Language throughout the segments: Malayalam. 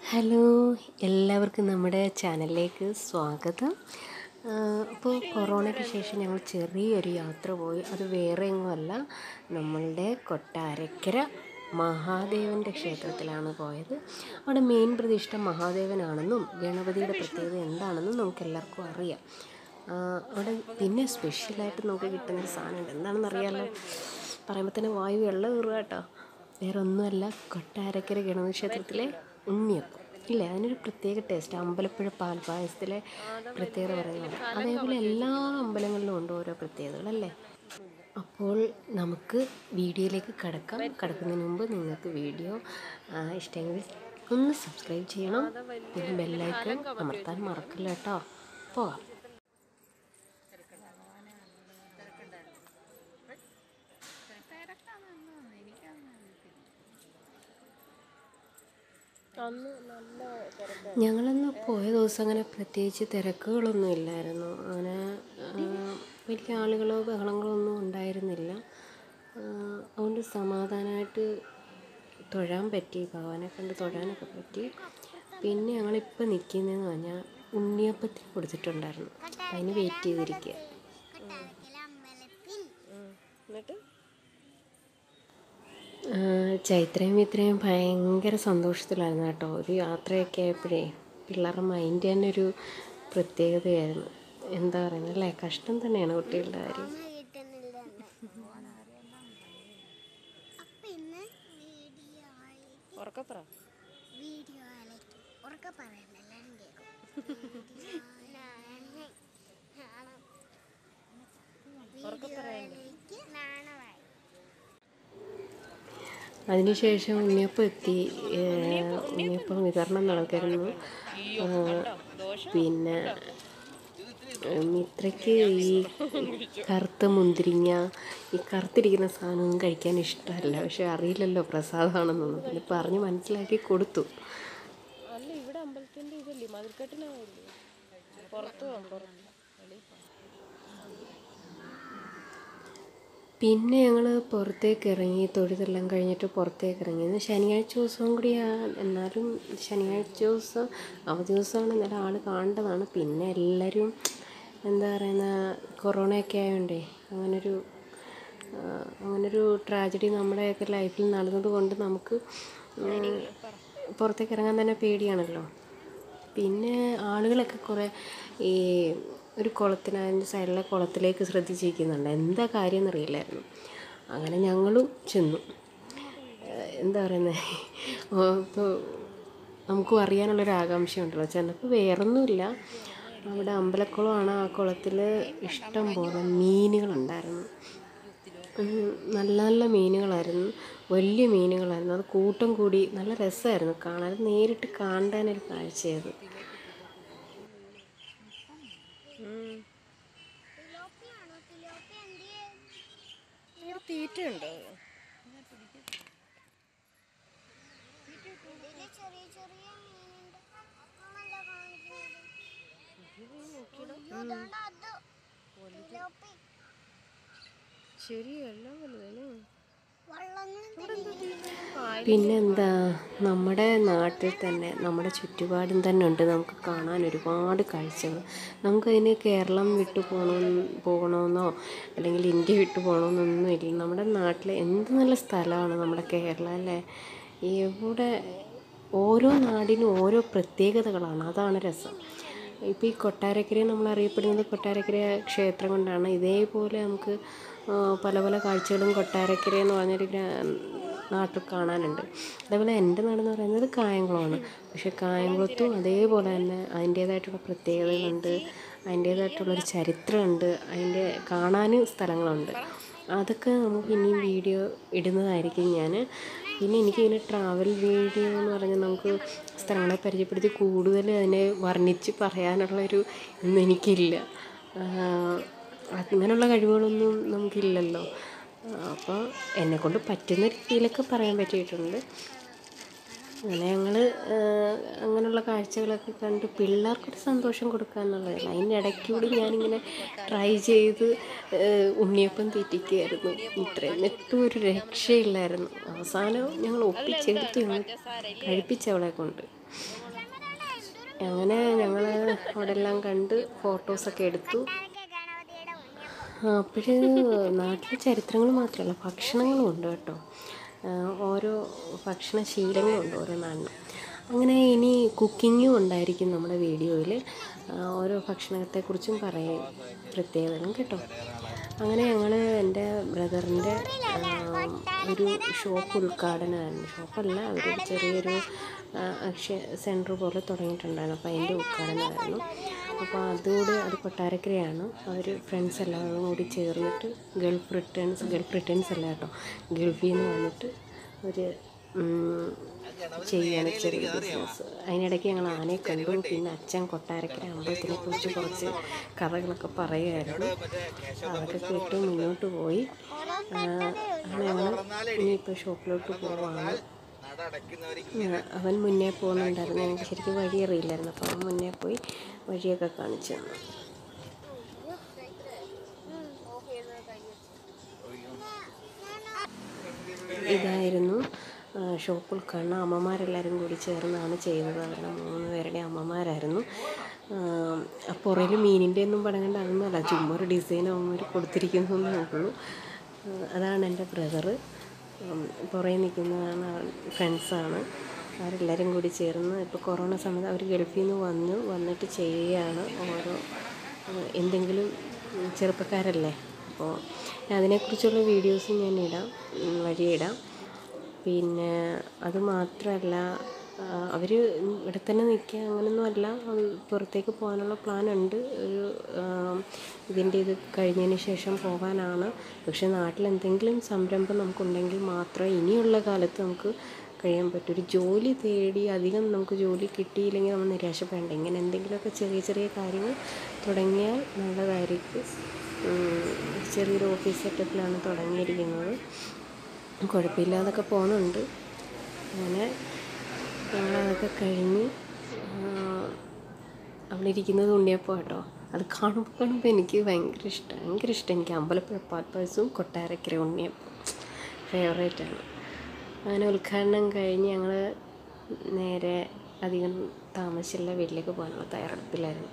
ഹലോ എല്ലാവർക്കും നമ്മുടെ ചാനലിലേക്ക് സ്വാഗതം അപ്പോൾ കൊറോണയ്ക്ക് ശേഷം ഞങ്ങൾ ചെറിയൊരു യാത്ര പോയി അത് വേറെ എങ്ങുമല്ല നമ്മളുടെ കൊട്ടാരക്കര മഹാദേവൻ്റെ ക്ഷേത്രത്തിലാണ് പോയത് അവിടെ മെയിൻ പ്രതിഷ്ഠ മഹാദേവനാണെന്നും ഗണപതിയുടെ പ്രത്യേകത എന്താണെന്നും നമുക്ക് എല്ലാവർക്കും അറിയാം ആ, അവിടെ പിന്നെ സ്പെഷ്യലായിട്ട് നമുക്ക് കിട്ടുന്നൊരു സാധനമുണ്ട് എന്താണെന്ന് അറിയാമല്ലോ പറയുമ്പോൾ തന്നെ വായു വെള്ളം കയറുക കേട്ടോ വേറെ ഒന്നുമല്ല കൊട്ടാരക്കര ഗണപതി ക്ഷേത്രത്തിലെ ഉണ്ണിയപ്പം ഇല്ലേ അതിനൊരു പ്രത്യേക ടേസ്റ്റ് അമ്പലപ്പുഴ പാൽപ്പായസത്തിലെ പ്രത്യേകത പറയുന്നത് അതേപോലെ എല്ലാ അമ്പലങ്ങളിലും ഉണ്ട് ഓരോ പ്രത്യേകതകളല്ലേ അപ്പോൾ നമുക്ക് വീഡിയോയിലേക്ക് കടക്കാം കടക്കുന്നതിന് മുമ്പ് നിങ്ങൾക്ക് വീഡിയോ ആ, ഇഷ്ടമെങ്കിൽ ഒന്ന് സബ്സ്ക്രൈബ് ചെയ്യണം പിന്നെ ബെല്ലൈക്കൺ അമർത്താൻ മറക്കില്ല കേട്ടോ പോകാം ഞങ്ങളന്ന് പോയ ദിവസം അങ്ങനെ പ്രത്യേകിച്ച് തിരക്കുകളൊന്നും ഇല്ലായിരുന്നു അങ്ങനെ ആ, വലിയ ആളുകളോ ബഹളങ്ങളോ ഒന്നും ഉണ്ടായിരുന്നില്ല ആ, അതുകൊണ്ട് സമാധാനമായിട്ട് തൊഴാൻ പറ്റി ഭഗവാനെ കണ്ട് തൊഴാനൊക്കെ പറ്റി പിന്നെ ഞങ്ങളിപ്പോൾ നിൽക്കുന്നതെന്ന് പറഞ്ഞാൽ ഉണ്ണിയപ്പത്തിന് കൊടുത്തിട്ടുണ്ടായിരുന്നു അപ്പം അതിന് വെയിറ്റ് ചെയ്തിരിക്കുക എന്നിട്ട് ആ, ചൈത്രയും മിത്രയും ഭയങ്കര സന്തോഷത്തിലായിരുന്നു കേട്ടോ ഒരു യാത്രയൊക്കെ ആയപ്പോഴേ പിള്ളേരുടെ മൈൻഡ് തന്നെ ഒരു പ്രത്യേകതയായിരുന്നു എന്താ പറയുന്നത് അല്ലേ കഷ്ടം തന്നെയാണ് കുട്ടികളുടെ കാര്യം അപ്പൊ ഇന്ന് വീഡിയോ ഉറക്കപ്പറ വീഡിയോ ഉറക്കെ പറയണ്ട എല്ലാരും കേൾക്കും വീഡിയോയിലേക്ക് നാണമായി അതിനുശേഷം ഉണ്ണിയപ്പം എത്തി ഏ, ഉണ്ണിയപ്പം വിതരണം നടക്കായിരുന്നു ആ, പിന്നെ ഏ, മിത്രയ്ക്ക് ഈ കറുത്ത മുന്തിരിങ്ങ ഈ കറുത്തിരിക്കുന്ന സാധനമൊന്നും കഴിക്കാൻ ഇഷ്ടമല്ല പക്ഷെ അറിയില്ലല്ലോ പ്രസാദമാണെന്നൊന്നും പിന്നെ പറഞ്ഞ് മനസ്സിലാക്കി കൊടുത്തു അല്ല ഇവിടെ അമ്പലത്തിന്റെ ഇതല്ലേ മതിൽക്കെട്ടിനാവില്ലേ പുറത്ത് പോകാം പുറത്ത് പിന്നെ ഞങ്ങൾ പുറത്തേക്ക് ഇറങ്ങി തൊഴുതെല്ലാം കഴിഞ്ഞിട്ട് പുറത്തേക്ക് ഇറങ്ങി ഇന്ന് ശനിയാഴ്ച ദിവസവും കൂടിയാ എന്നാലും ശനിയാഴ്ച ദിവസം അവധി ദിവസമാണ് എന്നാലും ആൾ കാണേണ്ടതാണ് പിന്നെ എല്ലാവരും എന്താ പറയുന്ന കൊറോണയൊക്കെ ആയതുകൊണ്ടേ അങ്ങനൊരു ആ, അങ്ങനൊരു ട്രാജഡി നമ്മുടെയൊക്കെ ലൈഫിൽ നടന്നത് കൊണ്ട് നമുക്ക് ഉം, പുറത്തേക്ക് ഇറങ്ങാൻ തന്നെ പേടിയാണല്ലോ പിന്നെ ആളുകളൊക്കെ കുറേ ഈ ഒരു കുളത്തിന് അതിൻ്റെ സൈഡിലെ കുളത്തിലേക്ക് ശ്രദ്ധിച്ചിരിക്കുന്നുണ്ട് എന്താ കാര്യം എന്നറിയില്ലായിരുന്നു അങ്ങനെ ഞങ്ങളും ചെന്നു ഏഹ് എന്താ പറയുന്നത് ഇപ്പോൾ നമുക്കും അറിയാനുള്ളൊരു ആകാംക്ഷ ഉണ്ടല്ലോ ചെന്നപ്പോൾ വേറൊന്നുമില്ല അവിടെ അമ്പലക്കുളമാണ് ആ കുളത്തിൽ ഇഷ്ടം പോലെ മീനുകളുണ്ടായിരുന്നു ഉം, നല്ല നല്ല മീനുകളായിരുന്നു വലിയ മീനുകളായിരുന്നു അത് കൂട്ടം കൂടി നല്ല രസമായിരുന്നു കാണാൻ നേരിട്ട് കാണാനൊരു കാഴ്ചയത് തിലോപ്പിയാണോ തിലോപ്പി എന്തിയെ തീറ്റയുണ്ടോ ഇതില് ചെറിയ ചെറിയ മീനുണ്ട് ആണല്ലോ കാണിക്കുന്നത് അയ്യോ, ദാണ്ട അത് തിലോപ്പി ശരി എല്ലാം വലുതല്ലേ വള്ളങ്ങൾ പിന്നെന്താ നമ്മുടെ നാട്ടിൽ തന്നെ നമ്മുടെ ചുറ്റുപാടും തന്നെ ഉണ്ട് നമുക്ക് കാണാൻ ഒരുപാട് കാഴ്ചകൾ നമുക്കതിന് കേരളം വിട്ടു പോകണമെന്ന് പോകണമെന്നോ അല്ലെങ്കിൽ ഇന്ത്യ വിട്ടു പോകണമെന്നൊന്നും ഇല്ല നമ്മുടെ നാട്ടിലെ എന്ത് നല്ല സ്ഥലമാണ് നമ്മുടെ കേരളം അല്ലേ ഇവിടെ ഓരോ നാടിനും ഓരോ പ്രത്യേകതകളാണ് അതാണ് രസം ഇപ്പോൾ ഈ കൊട്ടാരക്കരയെ നമ്മൾ അറിയപ്പെടുന്നത് കൊട്ടാരക്കര ക്ഷേത്രം കൊണ്ടാണ് ഇതേപോലെ നമുക്ക് ആ, പല പല കാഴ്ചകളും കൊട്ടാരക്കര എന്ന് പറഞ്ഞൊരു ഗ്രാ നാട്ടിൽ കാണാനുണ്ട് അതേപോലെ എൻ്റെ നാടെന്ന് പറയുന്നത് കായംകുളമാണ് പക്ഷേ കായംകുളത്തും അതേപോലെ തന്നെ അതിൻ്റേതായിട്ടുള്ള പ്രത്യേകതകളുണ്ട് അതിൻ്റേതായിട്ടുള്ളൊരു ചരിത്രമുണ്ട് അതിൻ്റെ കാണാനും സ്ഥലങ്ങളുണ്ട് അതൊക്കെ നമുക്ക് ഇനിയും വീഡിയോ ഇടുന്നതായിരിക്കും ഞാൻ പിന്നെ എനിക്കിങ്ങനെ ട്രാവൽ വീഡിയോ എന്ന് പറഞ്ഞാൽ നമുക്ക് സ്ഥലങ്ങളെ പരിചയപ്പെടുത്തി കൂടുതൽ അതിനെ വർണ്ണിച്ച് പറയാനുള്ളൊരു ഒന്നും എനിക്കില്ല ആഹ് അങ്ങനെയുള്ള കഴിവുകളൊന്നും നമുക്കില്ലല്ലോ അപ്പോൾ എന്നെക്കൊണ്ട് പറ്റുന്ന രീതിയിലൊക്കെ പറയാൻ പറ്റിയിട്ടുണ്ട് അങ്ങനെ ഞങ്ങൾ അങ്ങനെയുള്ള കാഴ്ചകളൊക്കെ കണ്ട് പിള്ളേർക്കൊരു സന്തോഷം കൊടുക്കുക എന്നുള്ളതല്ല അതിൻ്റെ ഇടയ്ക്കൂടി ഞാനിങ്ങനെ ട്രൈ ചെയ്ത് ഏഹ്, ഉണ്ണിയപ്പം തീറ്റിക്കുകയായിരുന്നു ഇത്രയും എന്നിട്ടും ഒരു രക്ഷയില്ലായിരുന്നു അവസാനം ഞങ്ങൾ ഒപ്പിച്ചെടുത്ത് ഞങ്ങൾ കഴിപ്പിച്ചവളെ കൊണ്ട് അങ്ങനെ ഞങ്ങൾ അവിടെ എല്ലാം കണ്ട് ഫോട്ടോസൊക്കെ എടുത്തു ആരൊക്കെ ഗണപതിയുടെ ഉണ്ണിയപ്പം അപ്പോഴ് നാട്ടിലെ ചരിത്രങ്ങൾ മാത്രമല്ല ഭക്ഷണങ്ങളും ഉണ്ട് കേട്ടോ ആ, ഓരോ ഭക്ഷണ ശീലങ്ങളുണ്ട് ഓരോ നാടിനും അങ്ങനെ ഇനി കുക്കിങ്ങും ഉണ്ടായിരിക്കും നമ്മുടെ വീഡിയോയിൽ ഓരോ ഭക്ഷണത്തെക്കുറിച്ചും പറയാം പ്രത്യേകതകളും കേട്ടോ അങ്ങനെ ഞങ്ങൾ എൻ്റെ ബ്രദറിൻ്റെ ഒരു ഷോപ്പ് ഉദ്ഘാടനമായിരുന്നു ഷോപ്പല്ല ഒരു ചെറിയൊരു ആ, അക്ഷയ സെൻറ്റർ പോലെ തുടങ്ങിയിട്ടുണ്ടായിരുന്നു അപ്പോൾ അതിൻ്റെ ഉദ്ഘാടനമായിരുന്നു അപ്പോൾ അതുകൂടി അത് കൊട്ടാരക്കരയാണ് അവർ ഫ്രണ്ട്സ് എല്ലാവരും കൂടി ചേർന്നിട്ട് ഗൾഫ് റിട്ടേൺസ് ഗൾഫ് റിട്ടേൺസ് അല്ല കേട്ടോ ഗൾഫിൽ നിന്ന് വന്നിട്ട് ഒരു ഉം, ചെയ്യാണ് ചെറിയ ബിസിനസ് അതിനിടയ്ക്ക് ഞങ്ങൾ ആനയെ കണ്ടു പിന്നെ അച്ഛൻ കൊട്ടാരക്കര അമ്പലത്തിനെ കുറിച്ച് കുറച്ച് കഥകളൊക്കെ പറയുമായിരുന്നു അതൊക്കെ കേട്ട് മുന്നോട്ട് പോയി ആ, അങ്ങനെ ഞങ്ങൾ ഇനിയിപ്പോൾ ഷോപ്പിലോട്ട് പോവാണ് ആ, അവൻ മുന്നേ പോകുന്നുണ്ടായിരുന്നു എനിക്ക് ശരിക്കും വഴി അറിയില്ലായിരുന്നു അപ്പോൾ അവൻ മുന്നേ പോയി വഴിയൊക്കെ കാണിച്ചു തന്നു ഇതായിരുന്നു ആ, ഷോപ്പ് ഉൾക്കാണുന്ന അമ്മമാരെല്ലാവരും കൂടി ചേർന്നാണ് ചെയ്തത് അവരുടെ മൂന്ന് പേരുടെ അമ്മമാരായിരുന്നു ആ, പുറകിൽ മീനിൻ്റെ ഒന്നും പടം കണ്ട അതൊന്നുമല്ല ചുമ്മാ ഒരു ഡിസൈൻ അവന്മാർ കൊടുത്തിരിക്കുന്നതേ ഉള്ളൂ ആ, അതാണ് എൻ്റെ ബ്രദറ് പുറകെ നിൽക്കുന്നതാണ് ഫ്രണ്ട്സാണ് അവരെല്ലാവരും കൂടി ചേർന്ന് ഇപ്പോൾ കൊറോണ സമയത്ത് അവർ ഗൾഫിൽ നിന്ന് വന്നു വന്നിട്ട് ചെയ്യുകയാണ് ഓരോ ആ, എന്തെങ്കിലും ഉം, ചെറുപ്പക്കാരല്ലേ അപ്പോൾ അതിനെക്കുറിച്ചുള്ള വീഡിയോസ് ഞാൻ ഇടാം ഉം, വഴിയിടാം പിന്നെ അത് മാത്രമല്ല അവർ ഇവിടെ തന്നെ നിൽക്കുക അങ്ങനെയൊന്നും അല്ല ഉം, പുറത്തേക്ക് പോകാനുള്ള പ്ലാൻ ഉണ്ട് ഒരു ഇതിൻ്റെ ഇത് കഴിഞ്ഞതിന് ശേഷം പോകാനാണ് പക്ഷെ നാട്ടിൽ എന്തെങ്കിലും സംരംഭം നമുക്കുണ്ടെങ്കിൽ മാത്രമേ ഇനിയുള്ള കാലത്ത് നമുക്ക് കഴിയാൻ പറ്റൂ ഒരു ജോലി തേടി അധികം നമുക്ക് ജോലി കിട്ടിയില്ലെങ്കിൽ നമ്മൾ നിരാശപ്പെടേണ്ട ഇങ്ങനെ എന്തെങ്കിലുമൊക്കെ ചെറിയ ചെറിയ കാര്യങ്ങൾ തുടങ്ങിയാൽ നല്ലതായിരിക്കും ഉം, ചെറിയൊരു ഓഫീസ് സെറ്റപ്പിലാണ് തുടങ്ങിയിരിക്കുന്നത് കുഴപ്പമില്ലാതൊക്കെ പോകുന്നുണ്ട് അങ്ങനെ ഞങ്ങളതൊക്കെ കഴിഞ്ഞ് ആ, അവിടെ ഇരിക്കുന്നത് ഉണ്ണിയപ്പം കേട്ടോ അത് കാണുമ്പോൾ കാണുമ്പോൾ എനിക്ക് ഭയങ്കര ഇഷ്ടം ഭയങ്കര ഇഷ്ടം എനിക്ക് അമ്പലപ്പുഴ പാൽപ്പായസവും കൊട്ടാരക്കര ഉണ്ണിയപ്പം ഫേവറേറ്റാണ് അങ്ങനെ ഉദ്ഘാടനം കഴിഞ്ഞ് ഞങ്ങൾ നേരെ അധികം താമസിച്ചുള്ള വീട്ടിലേക്ക് പോകാനുള്ള തയ്യാറെടുപ്പിലായിരുന്നു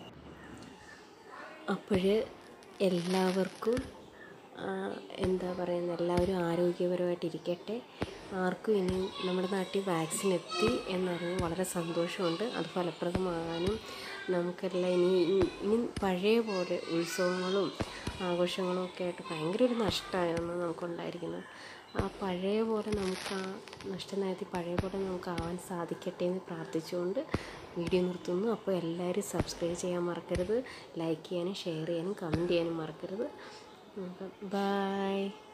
അപ്പോൾ എല്ലാവർക്കും ആ, എന്താ പറയുന്നത് എല്ലാവരും ആരോഗ്യപരമായിട്ടിരിക്കട്ടെ ആർക്കും ഇനി നമ്മുടെ നാട്ടിൽ വാക്സിൻ എത്തി എന്നറിഞ്ഞ് വളരെ സന്തോഷമുണ്ട് അത് ഫലപ്രദമാകാനും നമുക്കെല്ലാം ഇനി ഇനി പഴയ പോലെ ഉത്സവങ്ങളും ആഘോഷങ്ങളും ഒക്കെ ആയിട്ട് ഭയങ്കര ഒരു നഷ്ടമായിരുന്നു നമുക്കുണ്ടായിരിക്കുന്നത് ആ പഴയ പോലെ നമുക്ക് ആ നഷ്ടം നികത്തി പഴയ പോലെ നമുക്ക് ആവാൻ സാധിക്കട്ടെ എന്ന് പ്രാർത്ഥിച്ചുകൊണ്ട് വീഡിയോ നിർത്തുന്നു അപ്പോൾ എല്ലാവരും സബ്സ്ക്രൈബ് ചെയ്യാൻ മറക്കരുത് ലൈക്ക് ചെയ്യാനും ഷെയർ ചെയ്യാനും കമൻറ്റ് ചെയ്യാനും മറക്കരുത് ബൈ